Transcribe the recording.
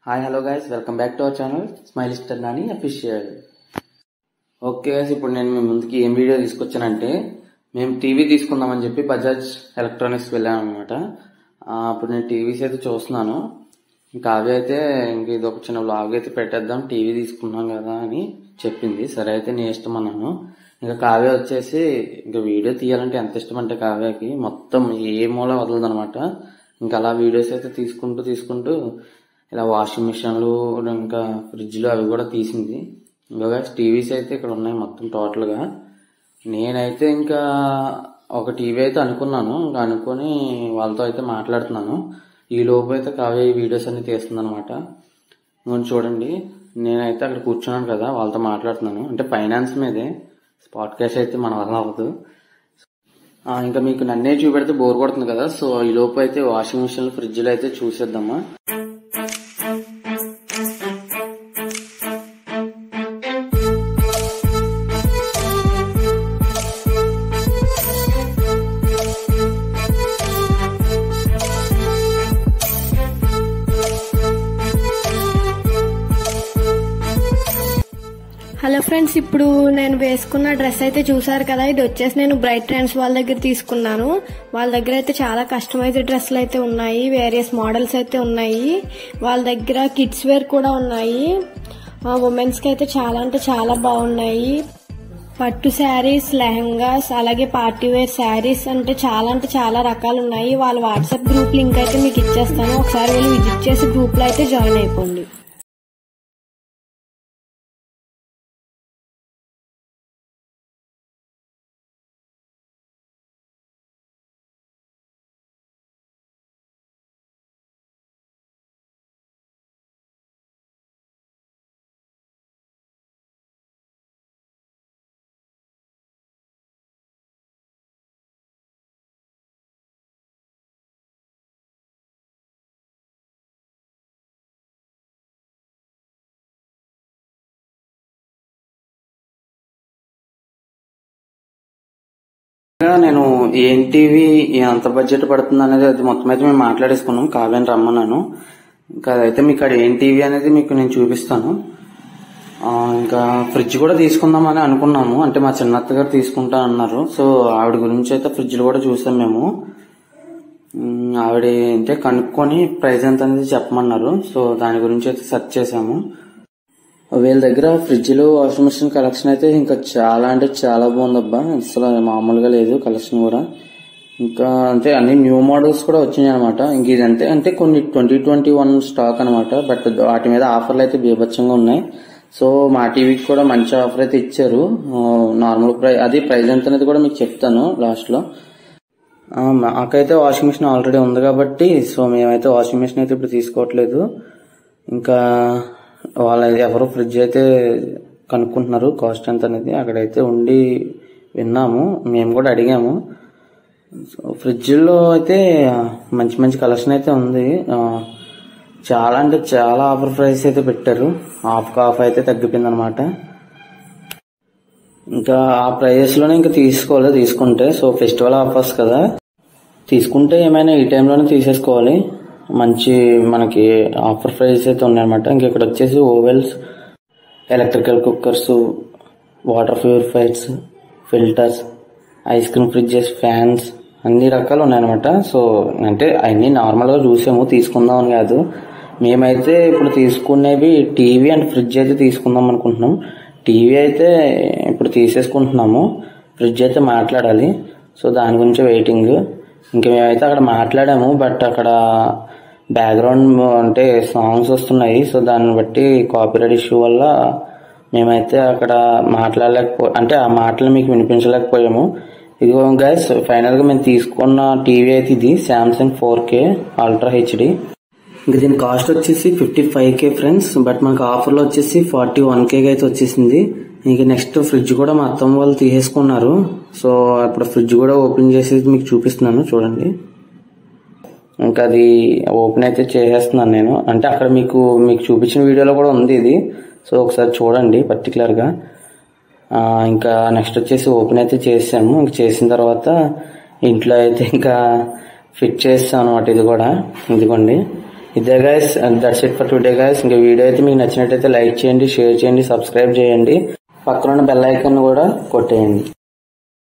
hi hello guys welcome back to our channel smile star Nani official okay guys ఇప్పుడు నేను మీ ముందుకి ఏం video తీసుకొచ్చానంటే మేము టీవీ తీసుకుందామని చెప్పి బజాజ్ ఎలక్ట్రానిక్స్ వెళ్ళాను అనమాట అప్పుడు నేను టీవీస్ అయితే చూస్తున్నాను ఇంకా అవి అయితే ఇంక ఇది ఒక చిన్న బ్లాగ్ అయితే పెట్టేద్దాం టీవీ తీసుకున్నాం కదా అని చెప్పింది సరే అయితే నీ ఇష్టం అన్నాను ఇంకా కావ్య వచ్చేసి ఇంకా వీడియో తీయాలంటే ఎంత ఇష్టం అంటే కావ్యకి మొత్తం ఏ మూల వదలదనమాట ఇంకా అలా వీడియోస్ అయితే తీసుకుంటూ తీసుకుంటూ ఇలా వాషింగ్ మిషన్లు ఇంకా ఫ్రిడ్జ్లు అవి కూడా తీసింది ఇంకా టీవీస్ అయితే ఇక్కడ ఉన్నాయి మొత్తం టోటల్గా నేనైతే ఇంకా ఒక టీవీ అయితే అనుకున్నాను ఇంకా అనుకొని వాళ్ళతో అయితే మాట్లాడుతున్నాను ఈ లోపు అయితే కావ్య ఈ వీడియోస్ అన్ని తీస్తుంది అనమాట ఇంకొని చూడండి నేనైతే అక్కడ కూర్చున్నాను కదా వాళ్ళతో మాట్లాడుతున్నాను అంటే ఫైనాన్స్ మీదే స్పాట్ క్యాష్ అయితే మన వల్ల అవ్వదు ఆ, ఇంకా మీకు నన్నే చూపెడితే బోర్ కొడుతుంది కదా సో ఈ లోపు అయితే వాషింగ్ మిషన్ ఫ్రిడ్జ్లో అయితే చూసేద్దామా హలో ఫ్రెండ్స్ ఇప్పుడు నేను వేసుకున్న డ్రెస్ అయితే చూసారు కదా ఇది వచ్చేసి నేను బ్రైట్ ట్రెండ్స్ వాళ్ళ దగ్గర తీసుకున్నాను వాళ్ళ దగ్గర అయితే చాలా కస్టమైజ్డ్ డ్రెస్సులు అయితే ఉన్నాయి వేరియస్ మోడల్స్ అయితే ఉన్నాయి వాళ్ళ దగ్గర కిడ్స్ వేర్ కూడా ఉన్నాయి ఉమెన్స్ కి అయితే చాలా అంటే చాలా బాగున్నాయి పట్టు శారీస్ లెహంగాస్ అలాగే పార్టీ వేర్ శారీస్ అంటే చాలా అంటే చాలా రకాలు ఉన్నాయి వాళ్ళ వాట్సాప్ గ్రూప్ లింక్ అయితే మీకు ఇచ్చేస్తాను ఒకసారి వెళ్ళి విజిట్ చేసి గ్రూప్ లో అయితే జాయిన్ అయిపోండి ఇంకా నేను ఏం టీవీ ఎంత బడ్జెట్ పడుతుంది అనేది అది మొత్తం అయితే మేము మాట్లాడేసుకున్నాం కావ్యాన్ని రమ్మన్నాను ఇంకా అదైతే మీకు అక్కడ ఏం టీవీ అనేది మీకు నేను చూపిస్తాను ఆ, ఇంకా ఫ్రిడ్జ్ కూడా తీసుకుందామని అనుకున్నాము అంటే మా చిన్నత్త గారు తీసుకుంటా అన్నారు సో ఆవిడ గురించి అయితే ఫ్రిడ్జ్లు కూడా చూసాం మేము ఉమ్, ఆవిడ అంటే కనుక్కొని ప్రైస్ ఎంత అనేది చెప్పమన్నారు సో దాని గురించి అయితే సెర్చ్ చేసాము వీళ్ళ దగ్గర ఫ్రిడ్జ్లు వాషింగ్ మిషన్ కలెక్షన్ అయితే ఇంకా చాలా అంటే చాలా బాగుందబ్బా అసలు మామూలుగా లేదు కలెక్షన్ కూడా ఇంకా అంటే అన్ని న్యూ మోడల్స్ కూడా వచ్చినాయి అనమాట ఇంక ఇదంటే అంటే కొన్ని ట్వంటీ ట్వంటీ వన్ స్టాక్ అనమాట బట్ వాటి మీద ఆఫర్లు అయితే బీభత్సంగా ఉన్నాయి సో మా టీవీకి కూడా మంచి ఆఫర్ అయితే ఇచ్చారు నార్మల్ ప్రైస్ అది ప్రైస్ ఎంత అనేది కూడా మీకు చెప్తాను లాస్ట్ లో ఆ, మాకైతే వాషింగ్ మిషన్ ఆల్రెడీ ఉంది కాబట్టి సో మేమైతే వాషింగ్ మిషన్ అయితే ఇప్పుడు తీసుకోవట్లేదు ఇంకా వాళ్ళ ఎవరు ఫ్రిడ్జ్ అయితే కనుక్కుంటున్నారు కాస్ట్ ఎంత అనేది అక్కడైతే ఉండి విన్నాము మేము కూడా అడిగాము సో ఫ్రిడ్జ్లో అయితే మంచి మంచి కలెక్షన్ అయితే ఉంది ఆ, చాలా అంటే చాలా ఆఫర్ ప్రైస్ అయితే పెట్టారు హాఫ్ హాఫ్ అయితే తగ్గిపోయింది అనమాట ఇంకా ఆ ప్రైజెస్ లోనే ఇంకా తీసుకోవాలి తీసుకుంటే సో ఫెస్టివల్ ఆఫర్స్ కదా తీసుకుంటే ఏమైనా ఈ టైంలోనే తీసేసుకోవాలి మంచి మనకి ఆఫర్ ప్రైజెస్ అయితే ఉన్నాయన్నమాట ఇంక ఇక్కడ వచ్చేసి ovens electrical cookers water purifiers filters ice cream fridges fans అన్ని రకాలు ఉన్నాయన్నమాట సో అంటే అన్ని నార్మల్గా చూసాము తీసుకుందాం అని కాదు మేమైతే ఇప్పుడు తీసుకునేవి టీవీ అండ్ ఫ్రిడ్జ్ అయితే తీసుకుందాం అనుకుంటున్నాం టీవీ అయితే ఇప్పుడు తీసేసుకుంటున్నాము ఫ్రిడ్జ్ అయితే మాట్లాడాలి సో దాని గురించి వెయిటింగ్ ఇంకా మేమైతే అక్కడ మాట్లాడాము బట్ అక్కడ బ్యాక్గ్రౌండ్ అంటే సాంగ్స్ వస్తున్నాయి సో దాన్ని బట్టి కాపీరైట్ ఇష్యూ వల్ల మేమైతే అక్కడ మాట్లాడలేకపో అంటే ఆ మాటలు మీకు వినిపించలేకపోయాము ఇదిగో గైస్ ఫైనల్ గా మేము తీసుకున్న టీవీ అయితే ఇది Samsung four K ultra HD ఇంకా దీని కాస్ట్ వచ్చేసి fifty five K friends but మనకు ఆఫర్లో వచ్చేసి ఫార్టీ వన్ కే అయితే వచ్చేసింది ఇంక నెక్స్ట్ ఫ్రిడ్జ్ కూడా మా అత్తమ్మ వాళ్ళు తీసేసుకున్నారు సో ఇప్పుడు ఫ్రిడ్జ్ కూడా ఓపెన్ చేసి మీకు చూపిస్తున్నాను చూడండి ఇంకా అది ఓపెన్ అయితే చేసేస్తున్నాను నేను అంటే అక్కడ మీకు మీకు చూపించిన వీడియోలో కూడా ఉంది ఇది సో ఒకసారి చూడండి పర్టికులర్గా ఇంకా నెక్స్ట్ వచ్చేసి ఓపెన్ అయితే చేసాము ఇంక చేసిన తర్వాత ఇంట్లో అయితే ఇంకా ఫిట్ చేస్తాం అనమాట ఇది కూడా ఇదిగోండి ఇదే guys that's it for today guys ఇంకా వీడియో అయితే మీకు నచ్చినట్టయితే లైక్ చేయండి షేర్ చేయండి సబ్స్క్రైబ్ చేయండి పక్కన ఉన్న బెల్ ఐకాన్ కూడా కొట్టేయండి